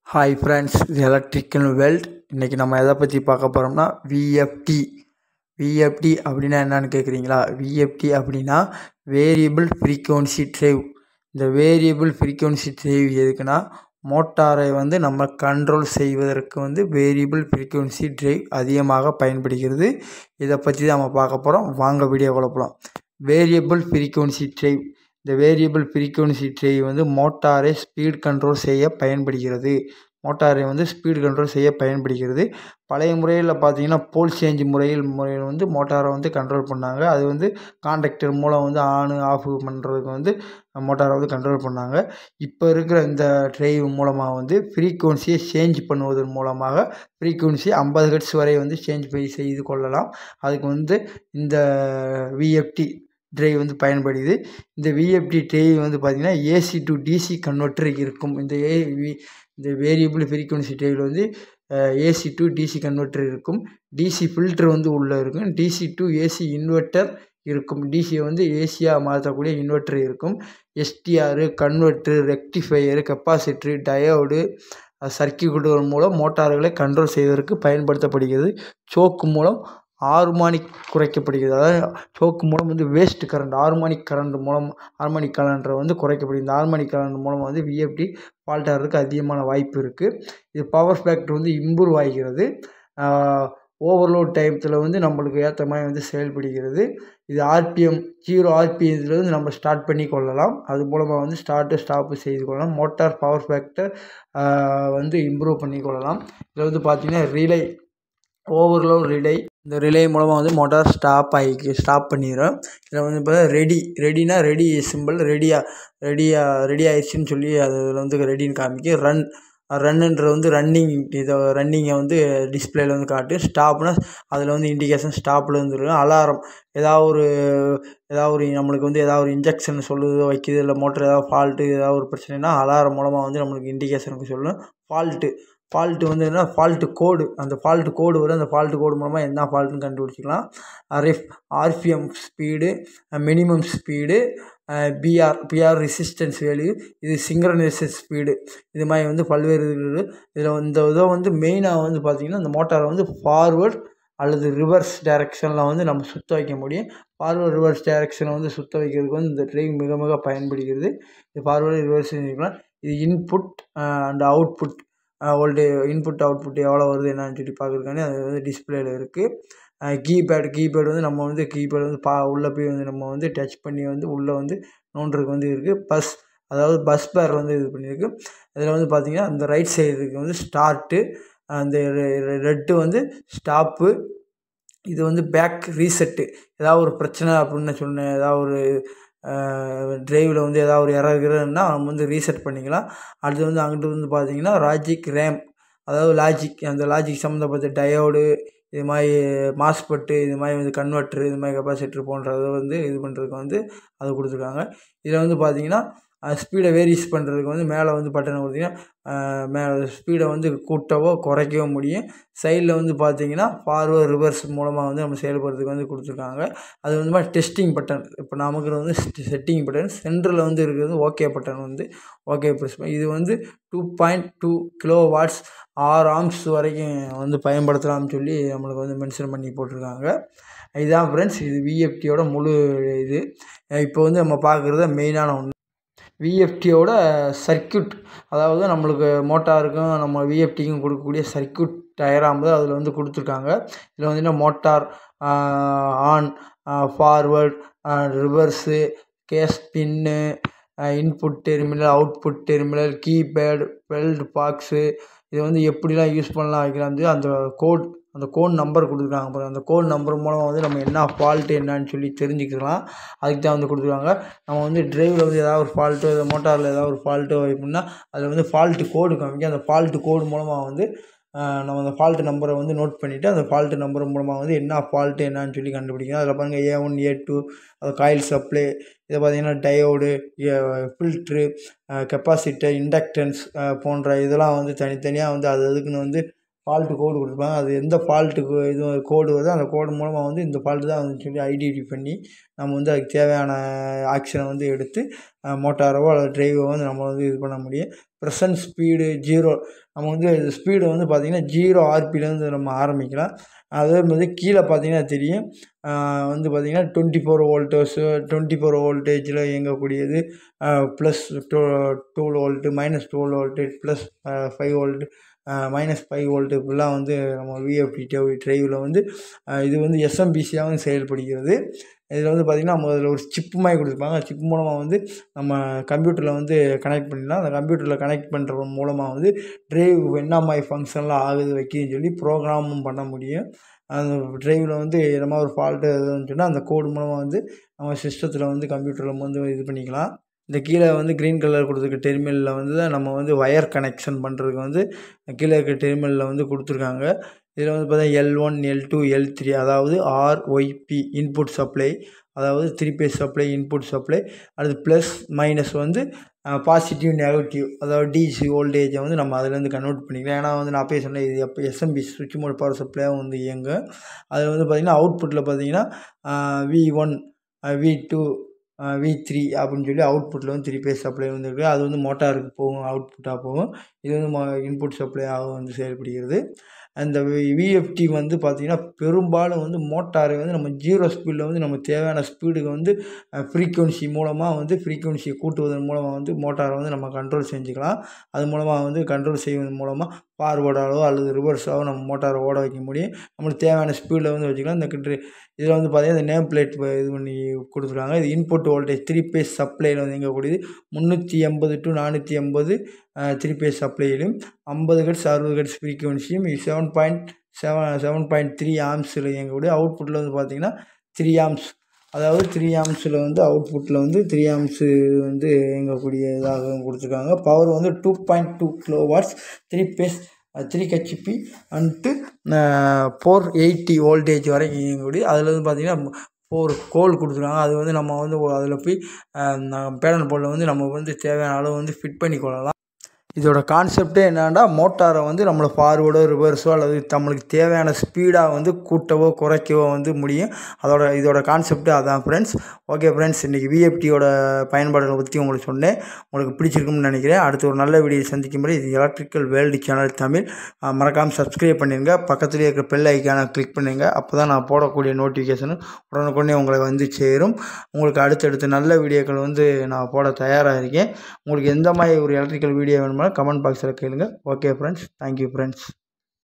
hi friends இது electrical weld இன்றைக்கி நம்ம எதை பற்றி பார்க்க போகிறோம்னா விஎஃப்டி விஎஃப்டி அப்படின்னா என்னன்னு கேட்குறீங்களா விஎஃப்டி அப்படின்னா வேரியபிள் ஃப்ரீக்குவன்சி ட்ரைவ் இந்த வேரியபிள் ஃப்ரீக்குவன்சி ட்ரைவ் எதுக்குன்னா மோட்டாரை வந்து நம்ம கண்ட்ரோல் செய்வதற்கு வந்து வேரியபிள் ஃப்ரீக்குவன்சி ட்ரைவ் அதிகமாக பயன்படுகிறது இதை பற்றி தான் நம்ம பார்க்க போகிறோம் வாங்க வீடியோ போகலாம் வேரியபிள் ஃப்ரீக்குவன்சி ட்ரைவ் இந்த வேரியபிள் ஃப்ரீக்குவன்சி ட்ரைவ் வந்து மோட்டாரை ஸ்பீட் கண்ட்ரோல் செய்ய பயன்படுகிறது மோட்டாரை வந்து ஸ்பீட் கண்ட்ரோல் செய்ய பயன்படுகிறது பழைய முறையில் பார்த்தீங்கன்னா போல் சேஞ்ச் முறையில் முறையில் வந்து மோட்டாரை வந்து கண்ட்ரோல் பண்ணாங்க அது வந்து காண்டக்டர் மூலம் வந்து ஆனு ஆஃப் பண்ணுறதுக்கு வந்து மோட்டாரை வந்து கண்ட்ரோல் பண்ணாங்க இப்போ இருக்கிற இந்த ட்ரைவ் மூலமாக வந்து ஃப்ரீக்குவன்சியை சேஞ்ச் பண்ணுவதன் மூலமாக ஃப்ரீக்குவன்சி ஐம்பது ஹெட்ஸ் வரை வந்து சேஞ்ச் பண்ணி செய்து கொள்ளலாம் அதுக்கு வந்து இந்த விஎஃப்டி ட்ரைவ் வந்து பயன்படுது இந்த விஎஃப்டி ட்ரைவ் வந்து பார்த்திங்கன்னா ஏசி டு டிசி கன்வெர்ட்டர் இருக்கும் இந்த ஏ வி இந்த வேரியபிள் ஃப்ரீக்குவன்சி ட்ரைவில் வந்து ஏசி டு டிசி கன்வெர்ட்டர் இருக்கும் டிசி ஃபில்ட்ரு வந்து உள்ளே இருக்கும் டிசி டு ஏசி இன்வெர்ட்டர் இருக்கும் டிசியை வந்து ஏசியாக மாற்றக்கூடிய இன்வெர்ட்டர் இருக்கும் SCR converter rectifier capacitor diode சர்க்கியூட்டுகள் மூலம் மோட்டார்களை கண்ட்ரோல் செய்வதற்கு பயன்படுத்தப்படுகிறது சோக்கு மூலம் ஹார்மானிக் குறைக்கப்படுகிறது அதாவது சோக்கு மூலம் வந்து வேஸ்ட் கரண்ட் ஹார்மானிக் கரண்ட் மூலம் ஹார்மானிக் கரண்ட்டை வந்து குறைக்கப்படுகிறது இந்த ஹார்மானிக் கரண்ட் மூலம் வந்து விஎஃப்டி ஃபால்ட் ஆகிறதுக்கு அதிகமான வாய்ப்பு இருக்குது இது பவர் ஃபேக்டர் வந்து இம்ப்ரூவ் ஆகிறது ஓவர்லோட் டைமத்தில் வந்து நம்மளுக்கு ஏற்ற மாதிரி வந்து செயல்படுகிறது இது ஆர்பிஎம் ஜீரோ ஆர்பிஎம்ல வந்து நம்ம ஸ்டார்ட் பண்ணி கொள்ளலாம் அது மூலமாக வந்து ஸ்டார்ட்டு ஸ்டாப்பு செய்து கொள்ளலாம் மோட்டார் பவர் ஃபேக்டர் வந்து இம்ப்ரூவ் பண்ணி கொள்ளலாம் இதில் வந்து பார்த்திங்கன்னா ரிலே ஓவர்லோட் ரிலே இந்த ரிலே மூலமாக வந்து மோட்டார் ஸ்டாப் ஆகி ஸ்டாப் பண்ணிடும் இதில் வந்து இப்போ ரெடி ரெடினா ரெடி சிம்பிள் ரெடியாக ரெடியாக ரெடி ஆயிடுச்சுன்னு சொல்லி அதில் வந்து ரெடின்னு காமிக்கும் ரன் ரன்னுன்றது வந்து ரன்னிங் இதை ரன்னிங்கை வந்து டிஸ்பிளேயில் வந்து காட்டு ஸ்டாப்னா அதில் வந்து இண்டிகேஷன் ஸ்டாப்பில் வந்துருக்கும் அலாரம் ஏதாவது ஒரு ஏதாவது ஒரு நம்மளுக்கு வந்து ஏதாவது ஒரு இன்ஜெக்ஷன் சொல்லுது வைக்கிது இல்லை மோட்டர் ஏதாவது ஃபால்ட்டு ஏதாவது ஒரு பிரச்சனைனா அலாரம் மூலமாக வந்து நம்மளுக்கு இண்டிகேஷனுக்கு சொல்லணும் ஃபால்ட்டு ஃபால்ட்டு வந்து என்ன ஃபால்ட்டு கோடு அந்த ஃபால்ட்டு கோடு வரும் அந்த ஃபால்ட்டு கோடு மூலமாக என்ன ஃபால்ட்டுன்னு கண்டுபிடிச்சிக்கலாம் ref RPM speed minimum speed PR PR resistance value இது சிங்க்ரனைசேஷன் ஸ்பீடு இது மாதிரி வந்து பல்வேறு இருக்குது இதில் இந்த இதை வந்து மெயினாக வந்து பார்த்திங்கன்னா இந்த மோட்டாரை வந்து ஃபார்வர்ட் அல்லது ரிவர்ஸ் டைரெக்ஷனில் வந்து நம்ம சுற்ற வைக்க முடியும் ஃபார்வர்ட் ரிவர்ஸ் டைரெக்ஷனை வந்து சுற்ற வைக்கிறதுக்கு வந்து இந்த ட்ரெயின் மிக மிக பயன்படுகிறது இது ஃபார்வர்டு ரிவர்ஸ் இது input and output old input output எவ்வளோ வருது என்னன்னு சொல்லி பார்க்குறதுக்காண்டி அது வந்து டிஸ்பிளேயில் இருக்குது கீபேட் கீபேட் வந்து நம்ம வந்து கீபேட் வந்து பா உள்ளே போய் வந்து நம்ம வந்து டச் பண்ணி வந்து உள்ளே வந்து நோண்டுறதுக்கு வந்து இருக்குது பஸ் அதாவது பஸ் பேர் வந்து இது பண்ணியிருக்கு இதில் வந்து பார்த்திங்கன்னா அந்த ரைட் சைடுக்கு வந்து ஸ்டார்ட்டு அந்த ரெட்டு வந்து ஸ்டாப்பு இது வந்து பேக் ரீசெட்டு ஏதாவது ஒரு பிரச்சனை அப்படின்னு சொன்ன ஏதாவது ஒரு ட்ரைவில் வந்து ஏதாவது ஒரு எரர் இருக்கிறதுனா நம்ம வந்து ரீசெட் பண்ணிக்கலாம் அடுத்து வந்து அங்கிட்டு வந்து பார்த்திங்கன்னா லாஜிக் ரேம் அதாவது லாஜிக் அந்த லாஜிக் சம்மந்தப்பட்ட டயோடு இது மாதிரி மாஸ்பெட்டு இது மாதிரி வந்து கன்வெர்ட்ரு இது மாதிரி கெப்பாசிட்டர் போன்றதை வந்து இது பண்ணுறதுக்கு வந்து அது கொடுத்துருக்காங்க இதில் வந்து பார்த்திங்கன்னா ஸ்பீடை வேரிஸ் பண்ணுறதுக்கு வந்து மேலே வந்து பட்டனை கொடுத்திங்கன்னா மேலே ஸ்பீடை வந்து கூட்டவோ குறைக்கவோ முடியும் சைடில் வந்து பார்த்திங்கன்னா ஃபார்வர்ட் ரிவர்ஸ் மூலமாக வந்து நம்ம செயல்படுறதுக்கு வந்து கொடுத்துருக்காங்க அது வந்து மாதிரி டெஸ்டிங் பட்டன் இப்போ நமக்கு வந்து செட்டிங் பட்டன் சென்டரில் வந்து இருக்கிறது ஓகே பட்டன் வந்து ஓகே ப்ரெஸ் இது வந்து two point two kilo watts ஆறு ஆம்ஸ் வரைக்கும் வந்து பயன்படுத்தலாம்னு சொல்லி நம்மளுக்கு வந்து மென்ஷன் பண்ணி போட்டிருக்காங்க இதுதான் ஃப்ரெண்ட்ஸ் இது விஎஃப்டியோட முழு இது இப்போ வந்து நம்ம பார்க்குறது மெயினான ஒன்று விஎஃப்டியோட சர்க்கியூட் அதாவது நம்மளுக்கு மோட்டாருக்கும் நம்ம விஎஃப்டிக்கும் கொடுக்கக்கூடிய சர்க்கியூட் டயராகும்போது அதில் வந்து கொடுத்துருக்காங்க இதில் வந்து என்ன motor on forward reverse case pin input terminal output terminal keypad belt box இதை வந்து எப்படிலாம் யூஸ் பண்ணலாம் வைக்கலாம் அந்த கோட் அந்த கோட் நம்பர் கொடுத்துருக்காங்க பாருங்கள் அந்த கோட் நம்பர் மூலமாக வந்து நம்ம என்ன ஃபால்ட்டு என்னன்னு சொல்லி தெரிஞ்சுக்கலாம் அதுக்கு தான் வந்து கொடுத்துருக்காங்க நம்ம வந்து டிரைவில் வந்து ஏதாவது ஒரு ஃபால்ட்டோ இல்லை மோட்டாரில் ஏதாவது ஒரு ஃபால்ட்டோ அப்படின்னா அதில் வந்து ஃபால்ட்டு கோடு காமிக்கும் அந்த ஃபால்ட்டு கோடு மூலமாக வந்து நம்ம அந்த ஃபால்ட்டு நம்பரை வந்து நோட் பண்ணிவிட்டு அந்த ஃபால்ட்டு நம்பர் மூலமாக வந்து என்ன ஃபால்ட்டு என்னன்னு சொல்லி கண்டுபிடிக்கணும் அதில் பாருங்கள் ஏ ஒன் ஏ டூ அது காயில் சப்ளை இதை பார்த்திங்கன்னா டயோடு ஃபில்ட்ரு கெப்பாசிட்டர் இண்டக்டன்ஸ் போன்ற இதெல்லாம் வந்து தனித்தனியாக வந்து அது அதுக்குன்னு வந்து ஃபால்ட்டு கோடு கொடுத்துருப்பாங்க அது எந்த ஃபால்ட்டுக்கு இது கோடு வருதோ அந்த கோடு மூலமாக வந்து இந்த ஃபால்ட்டு தான் வந்து சொல்லி ஐடென்டி பண்ணி நம்ம வந்து அதுக்கு தேவையான ஆக்ஷனை வந்து எடுத்து மோட்டாரவோ அல்லது ட்ரைவோ வந்து நம்ம வந்து இது பண்ண முடியும் ப்ரெசன்ட் ஸ்பீடு ஜீரோ நம்ம வந்து ஸ்பீடு வந்து பார்த்திங்கன்னா ஜீரோ ஆர்பிலேருந்து நம்ம ஆரம்பிக்கலாம் அதே மாதிரி கீழே பார்த்தீங்கன்னா தெரியும் ஆஹ் வந்து பார்த்திங்கன்னா twenty four volts twenty four வோல்டேஜில் இயங்கக்கூடியது plus two two volt minus two volt plus five volt minus five volt இப்படிலாம் வந்து நம்ம விஎஃப்டி டிரைவில் வந்து ஆஹ் இது வந்து எஸ்எம்பிசியாகவும் செயல்படுகிறது இதில் வந்து பார்த்திங்கன்னா நம்ம அதில் ஒரு சிப்பு மாதிரி கொடுத்துருப்பாங்க சிப் மூலமாக வந்து நம்ம கம்ப்யூட்டரில் வந்து கனெக்ட் பண்ணிடலாம் அந்த கம்ப்யூட்டரில் கனெக்ட் பண்ணுறது மூலமாக வந்து டிரைவ் என்ன மாதிரி ஃபங்க்ஷன்லாம் ஆகுது வைக்கிதுன்னு சொல்லி ப்ரோக்ராமும் பண்ண முடியும் அந்த டிரைவில் வந்து என்னமோ ஒரு ஃபால்ட்டு எதுவும் சொன்னால் அந்த கோடு மூலமாக வந்து நம்ம சிஸ்டத்தில் வந்து கம்ப்யூட்டரில் வந்து இது பண்ணிக்கலாம் இந்த கீழே வந்து க்ரீன் கலர் கொடுத்துருக்க டெர்மினலில் வந்து தான் நம்ம வந்து ஒயர் கனெக்ஷன் பண்ணுறதுக்கு வந்து கீழே இருக்க டெர்மினலில் வந்து கொடுத்துருக்காங்க இதில் வந்து பார்த்தா L one L two L three அதாவது ஆர்ஒய்பி இன்புட் சப்ளை அதாவது three phase supply input supply அடுத்து ப்ளஸ் மைனஸ் வந்து பாசிட்டிவ் நெகட்டிவ் அதாவது டிசி வோல்டேஜை வந்து நம்ம அதுலேருந்து கன்வெர்ட் பண்ணிக்கலாம் ஏன்னா வந்து நான் அப்பயே சொன்னேன் இது எப்போ எஸ்எம்பி சுவிட்ச் மோட் பவர் சப்ளையாக வந்து இயங்கும் அதில் வந்து பார்த்திங்கன்னா அவுட்புட்டில் பார்த்தீங்கன்னா V one V two V three அப்படின்னு சொல்லி அவுட்புட்டில் வந்து த்ரீ பேஸ் சப்ளை வந்து இருக்குது அது வந்து மோட்டாருக்கு போகும் அவுட்புட்டாக போகும் இது வந்து மோ இன்புட் சப்ளையாக வந்து செயல்படுகிறது அந்த விஎஃப்டி வந்து பார்த்திங்கன்னா பெரும்பாலும் வந்து மோட்டாரை வந்து நம்ம ஜீரோ ஸ்பீடில் வந்து நம்ம தேவையான ஸ்பீடுக்கு வந்து ஃப்ரீக்குவன்சி மூலமாக வந்து ஃப்ரீக்குவன்சியை கூட்டுவதன் மூலமாக வந்து மோட்டாரை வந்து நம்ம கண்ட்ரோல் செஞ்சுக்கலாம் அது மூலமாக வந்து கண்ட்ரோல் செய்வதன் மூலமாக ஃபார்வர்டாகவோ அல்லது ரிவர்ஸாகவோ நம்ம மோட்டாரை ஓட வைக்க முடியும் நம்மளுக்கு தேவையான ஸ்பீடில் வந்து வச்சுக்கலாம் இந்த கிட்ட இதில் வந்து பார்த்திங்கன்னா இந்த நேம் பிளேட் இது பண்ணி கொடுத்துருக்காங்க இது இன்புட் வோல்டேஜ் த்ரீ பேஸ் சப்ளையில் வந்து இயங்கக்கூடியது முந்நூற்றி எண்பது டு நானூற்றி எண்பது த்ரீ பேஸ் சப்ளையிலும் ஐம்பது ஹெட்ஸ் அறுபது ஹெட்ஸ் ஃப்ரீக்குவன்சியும் seven point seven seven point three ஆம்ஸில் இயங்கக்கூடிய அவுட்புட்டில் வந்து பார்த்திங்கன்னா த்ரீ ஆம்ஸ் அதாவது த்ரீ ஆம்ஸில் வந்து அவுட்புட்டில் வந்து த்ரீ ஆம்ஸு வந்து இயங்கக்கூடிய இதாக கொடுத்துருக்காங்க பவர் வந்து two point two kilo watts three phase three HP and four eighty voltage வரைக்கும் இயங்கக்கூடிய அதில் வந்து பார்த்திங்கன்னா ஃபோர் கோல் கொடுத்துருக்காங்க அது வந்து நம்ம வந்து அதில் போய் பேனல் போர்டில் வந்து நம்ம வந்து தேவையான அளவு வந்து ஃபிட் பண்ணி கொள்ளலாம் இதோட கான்செப்டே என்னன்னா மோட்டாரை வந்து நம்மளை ஃபார்வேர்டோ ரிவர்ஸோ அல்லது நம்மளுக்கு தேவையான ஸ்பீடாக வந்து கூட்டவோ குறைக்கவோ வந்து முடியும் அதோட இதோட கான்செப்ட்டு அதான் ஃப்ரெண்ட்ஸ் ஓகே ஃப்ரெண்ட்ஸ் இன்றைக்கி விஎஃப்டியோட பயன்பாடுகளை பற்றி உங்களுக்கு சொன்னேன் உங்களுக்கு பிடிச்சிருக்கும்னு நினைக்கிறேன் அடுத்து ஒரு நல்ல வீடியோ சந்திக்கும் முறை இது எலக்ட்ரிக்கல் வேர்ல்டு சேனல் தமிழ் மறக்காமல் சப்ஸ்கிரைப் பண்ணிடுங்க பக்கத்துலேயே இருக்கிற பெல் ஐக்கானை கிளிக் பண்ணுங்க அப்போ தான் நான் போடக்கூடிய நோட்டிஃபிகேஷன் உடனுக்குடனே உங்களை வந்து சேரும் உங்களுக்கு அடுத்தடுத்து நல்ல வீடியோக்கள் வந்து நான் போட தயாராக இருக்கேன் உங்களுக்கு எந்த மாதிரி ஒரு எலக்ட்ரிக்கல் வீடியோ வேணுமோ கமெண்ட் பாக்ஸில் கேளுங்க ஓகே ஃப்ரெண்ட்ஸ் தேங்க்யூ ஃப்ரெண்ட்ஸ்